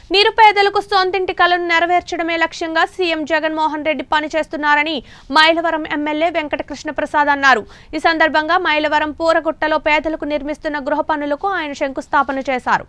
నిరుపేదలకు సొంతింటి కలను నెరవేర్చడమే లక్ష్యంగా సీఎం జగన్మోహన్ రెడ్డి పనిచేస్తున్నారని మైలవరం ఎమ్మెల్యే వెంకటకృష్ణ ప్రసాద్ అన్నారు ఈ సందర్భంగా మైలవరం పూరగుట్టలో పేదలకు నిర్మిస్తున్న గృహ పనులకు ఆయన శంకుస్థాపన చేశారు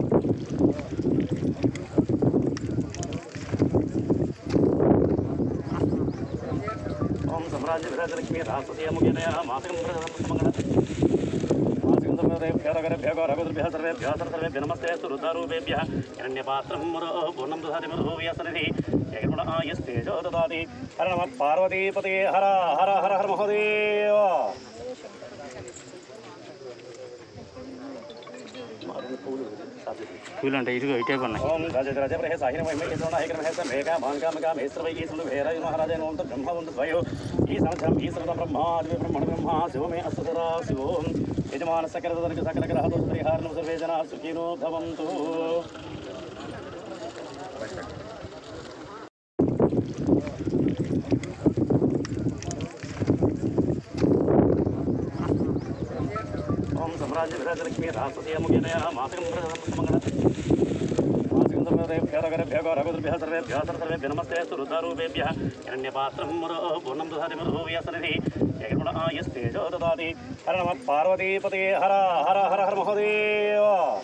ఓం సమ్రాజ్య విరాజలక్ష్మీ రాససేముఖినయ మాతకం ప్రజలమంగళ మాతకం సర్వేభ్యో రగరేభ్యో రఘుద్రభ్యः సర్వేభ్యः సర్వేభ్యः నమస్తే సురుదారూపేభ్యः హిరణ్యపాత్రం మురో పూర్ణం దదాతి మధు వ్యసనిధి జగన్గుణ ఆయస్తేజో దదాతి హర నమ పార్వతీపతే హర హర హర హర మహోదేవ పూలు అంటే ఇదిగో ఇటే ఉన్నాయి ఓం రాజరాజప్రహే సాహిన మహిమ కేశవన హైగ్రమహే సమేక భాంకామక మేస్త్రవై ఈశ్వరు భేరాజు మహారాజాయ ఓం బ్రహ్మ వంద ద్వయో ఈ సంవత్సరం ఈశ్వర బ్రహ్మ ఆది బ్రహ్మణ బ్రహ్మ శివమే అస్తరా శివోం యజమాన సకల దర్క సకల గ్రహ దోష పరిహారం సర్వే జనా సుఖినో భవంతు ఓం సమ్రాజ్య విరాజలక్ష్మీ రాససేముఖినయ మాతకం ప్రజలమంగళ మాతకం సర్వేభ్యో రగరేభ్యో రఘుద్రభ్యः సర్వేభ్యः సర్వేభ్యः నమస్తే సురుదారూపేభ్యः హిరణ్యపాత్రం మురో పూర్ణం దదాతి మధు వ్యసనిధి జగన్గుణ ఆయస్తేజో దదాతి హర నమ పార్వతీపతే హర హర హర హర మహోదేవ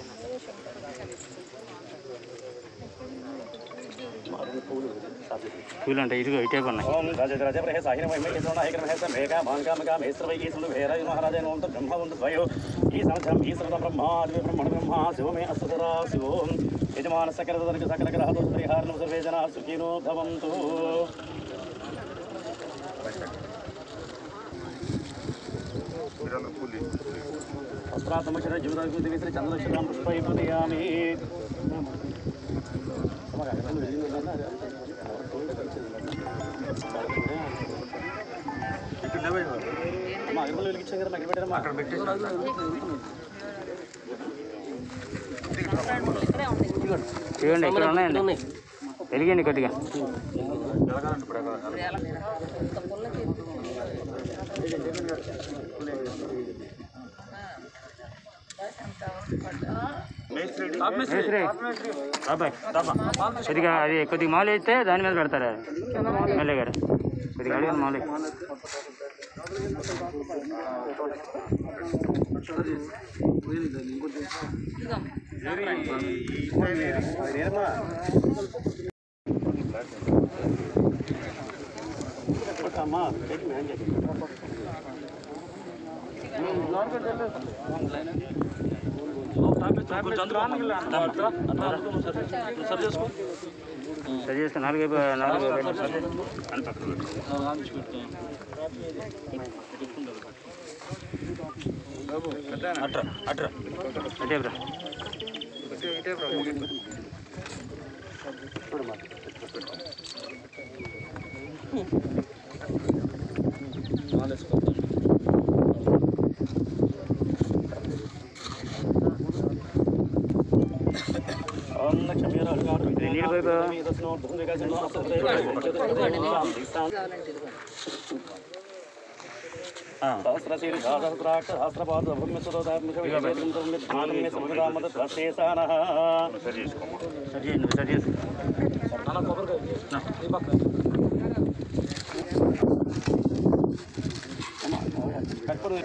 పూలు అంటే ఇదిగో ఇటే ఉన్నాయి ఓం రాజరాజప్రహే సాహిన మహిమ కేశవన హైగ్రమహే సమేక భాంకామక మేస్త్రవై ఈశ్వరు భేరాజు మహారాజాయ ఓం బ్రహ్మ వంద ద్వయో ఈ సంవత్సరం ఈశ్వర బ్రహ్మ ఆది బ్రహ్మణ బ్రహ్మ శివమే అస్తరా శివోం యజమాన సకల దర్క సకల గ్రహ దోష పరిహారం సర్వే జనా సుఖినో భవంతు వస్త్రాత్మక్షర జీవితాకృతి విసిరి చంద్రక్షరాం పుష్పైపదయామి అమ్మ అగరబత్తులు వెలిగించాం కదా అక్కడ పెట్టారమ్మా అక్కడ పెట్టేసి చూడండి ఇక్కడ ఉన్నాయండి వెలిగండి కొద్దిగా మేస్త్రి, బాబాయ్ కొద్దిగా అది కొద్దిగా మాలు వేస్తే దాని మీద పెడతారు ఎమ్మెల్యే గారు కొద్దిగా అడిగాను మాలు అమ్మా పెట్టి మ్యాన్ చెప్పి సరి చేసుకో నాలుగు అయిపో- నాలుగు అయిపోయినాయి. అని పక్కన పెట్టు. అటే బ్రా నీళ్ళు పోయిపో. సహస్రశీలి సహస్రాక్ష సహస్రపాద భూమి సురోధాత్మిక సరి చేసుకో సరి చేయండి సరి చేసుకో కట్టుడు